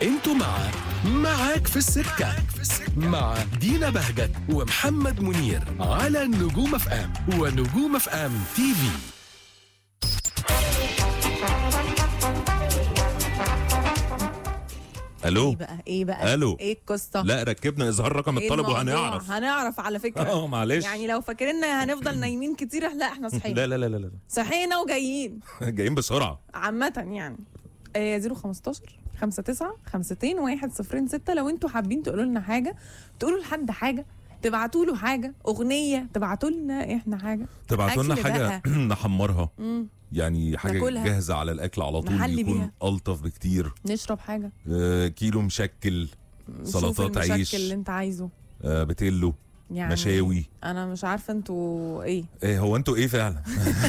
انتوا مع معاك في السكة مع دينا بهجت ومحمد منير على نجوم اف ام ونجوم اف ام تي في الو ايه بقى ايه بقى ألو. ايه القصه لا ركبنا اظهار رقم إيه الطلب الموضوع؟ وهنعرف هنعرف على فكره اه معلش يعني لو فاكريننا هنفضل نايمين كتير لا احنا صحينا لا لا لا لا لا صحينا وجايين جايين بسرعه عامة يعني آه 015 59 52 1 0 6 لو انتوا حابين تقولوا لنا حاجة تقولوا لحد حاجة تبعتوا له حاجة أغنية تبعتوا لنا احنا حاجة تبعتوا لنا أكل حاجه بقى. نحمرها مم. يعني حاجه ناكلها. جاهزه على الاكل على طول نحلي يكون بيها. الطف بكتير نشرب حاجة آه كيلو مشكل نشوف سلطات المشكل عيش. اللي انت عايزه آه بتيلو يعني مشاوي انا مش عارفة انتوا ايه ايه هو انتوا ايه فعلا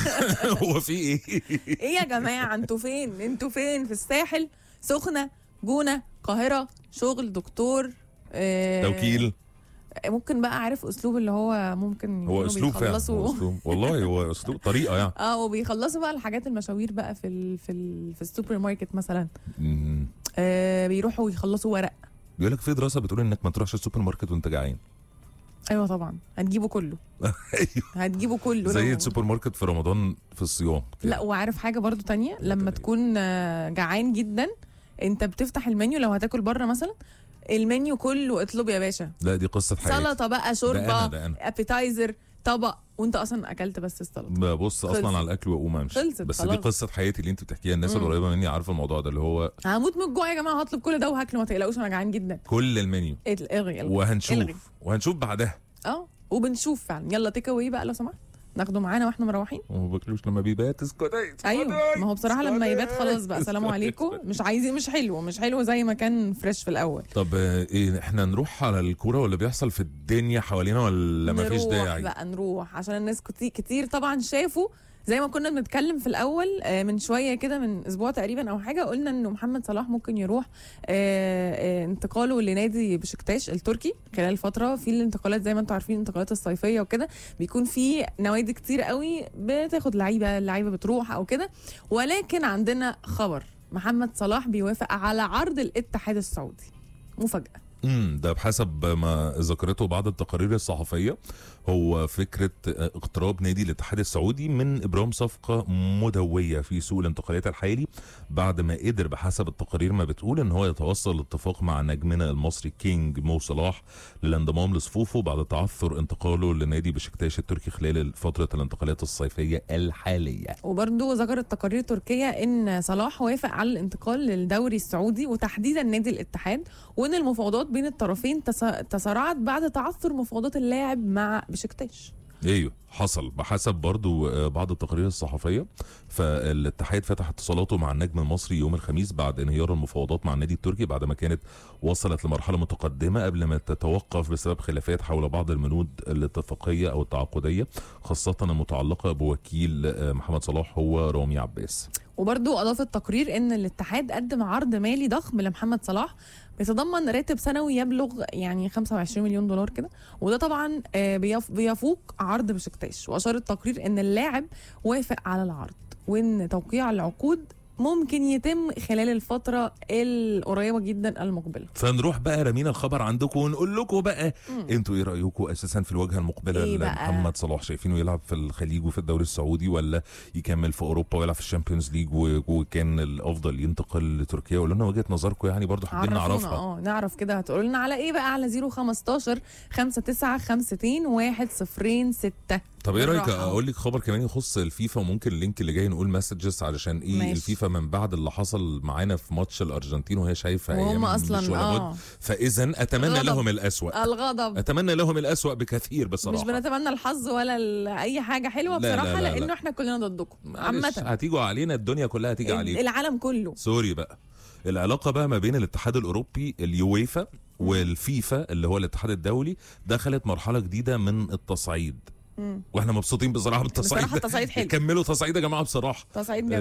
هو في ايه ايه يا جماعة انتوا فين انتوا فين في الساحل سخنة جونة قاهرة شغل دكتور آه توكيل ممكن بقى عارف اسلوب اللي هو ممكن هو يكونوا اسلوب فعلا بيخلصوا- هو اسلوب والله هو اسلوب طريقه يعني اه وبيخلصوا بقى الحاجات المشاوير بقى في ال في ال في السوبر ماركت مثلا مم. آه بيروحوا يخلصوا ورق بيقول لك في دراسه بتقول انك ما تروحش السوبر ماركت وانت جعان ايوه طبعا هتجيبه كله ايوه هتجيبه كله زي لو- السوبر ماركت في رمضان في الصيام لا وعارف حاجه برضو تانية لما تانية. تكون آه، جعان جدا انت بتفتح المنيو لو هتاكل بره مثلا المنيو كله اطلب يا باشا لا دي قصه حياتي سلطه بقى ده أنا- شوربه ده أنا. ابيتايزر طبق وانت اصلا اكلت بس السلطه ببص اصلا خلصت. على الاكل واقوم امشي خلصت بس خلاص. دي قصه حياتي اللي انت بتحكيها الناس مم. القريبه مني عارفه الموضوع ده اللي هو هموت من الجوع يا جماعه هطلب كل ده وهاكله ما تقلقوش انا جعان جدا كل المنيو الغي الغي الغي. وهنشوف وهنشوف بعدها اه وبنشوف فعلا يلا تيك اواي بقى لو سمحت ناخده معانا واحنا مروحين وما باكلوش لما بيبات اسكت ايوه ما هو بصراحه لما يبات خلاص بقى سلام عليكم مش عايزين مش حلو مش حلو زي ما كان فريش في الاول طب آه، ايه احنا نروح على الكوره ولا بيحصل في الدنيا حوالينا ولا ما فيش نروح داعي بقى نروح عشان الناس كتير, كتير طبعا شافوا زي ما كنا بنتكلم في الاول آه، من شويه كده من اسبوع تقريبا او حاجه قلنا انه محمد صلاح ممكن يروح آه، آه، انتقاله لنادي بشكتاش التركي خلال فتره في الانتقالات زي ما انتم عارفين الانتقالات الصيفيه وكده بيكون في نوادي كتير قوي بتاخد لعيبه اللعيبه بتروح او كده ولكن عندنا خبر محمد صلاح بيوافق على عرض الاتحاد السعودي مفاجاه امم ده بحسب ما ذكرته بعض التقارير الصحفيه هو فكره آه، اقتراب نادي الاتحاد السعودي من ابرام صفقه مدويه في سوق الانتقالات الحالي بعد ما قدر بحسب التقارير ما بتقول ان هو يتوصل لاتفاق مع نجمنا المصري كينج مو صلاح للانضمام لصفوفه بعد تعثر انتقاله لنادي بشكتاش التركي خلال فتره الانتقالات الصيفيه الحاليه وبرضه ذكرت تقارير تركية ان صلاح وافق على الانتقال للدوري السعودي وتحديدا نادي الاتحاد وان المفاوضات بين الطرفين تس- تسارعت بعد تعثر مفاوضات اللاعب مع بشكتاش ايوه حصل بحسب برضو آه، بعض التقارير الصحفيه فالاتحاد فتح اتصالاته مع النجم المصري يوم الخميس بعد انهيار المفاوضات مع النادي التركي بعد ما كانت وصلت لمرحله متقدمه قبل ما تتوقف بسبب خلافات حول بعض المنود الاتفاقيه او التعاقديه خاصه المتعلقه بوكيل آه، محمد صلاح هو رامي عباس وبرضه اضاف التقرير ان الاتحاد قدم عرض مالي ضخم لمحمد صلاح بيتضمن راتب سنوي يبلغ يعني 25 مليون دولار كده وده طبعا آه، بيف- بيفوق عرض بشكتاش واشار التقرير ان اللاعب وافق على العرض وان توقيع العقود ممكن يتم خلال الفترة القريبة جدا المقبلة فنروح بقى رمينا الخبر عندكم ونقول لكم بقى انتوا ايه رايكم اساسا في الواجهه المقبله إيه بقى؟ لمحمد صلاح شايفينه يلعب في الخليج وفي الدوري السعودي ولا يكمل في اوروبا ويلعب في الشامبيونز ليج و- وكان الافضل ينتقل لتركيا قولوا لنا وجهه نظركم يعني برضو حابين عرفونا نعرفها اه نعرف كده هتقولوا لنا على ايه بقى على 015 59 52 106 طب ايه رايك بالراحة. اقول لك خبر كمان يخص الفيفا وممكن اللينك اللي جاي نقول مسجز علشان ايه ماشي. الفيفا من بعد اللي حصل معانا في ماتش الارجنتين وهي شايفه وهم أيام أصلاً، مش ولا آه. بد فاذا اتمنى غضب. لهم الاسوأ الغضب اتمنى لهم الاسوأ بكثير بصراحه مش بنتمنى الحظ ولا ال- اي حاجه حلوه لا، لا، بصراحه لا، لا. لانه احنا كلنا ضدكم معلش، عامه هتيجوا علينا الدنيا كلها هتيجي عليكم العالم كله سوري بقى العلاقه بقى ما بين الاتحاد الاوروبي اليويفا والفيفا اللي هو الاتحاد الدولي دخلت مرحله جديده من التصعيد مم. واحنا مبسوطين بصراحه بالتصعيد بصراحة ده. التصعيد حلو. كملوا تصعيد يا جماعه بصراحه تصعيد آه،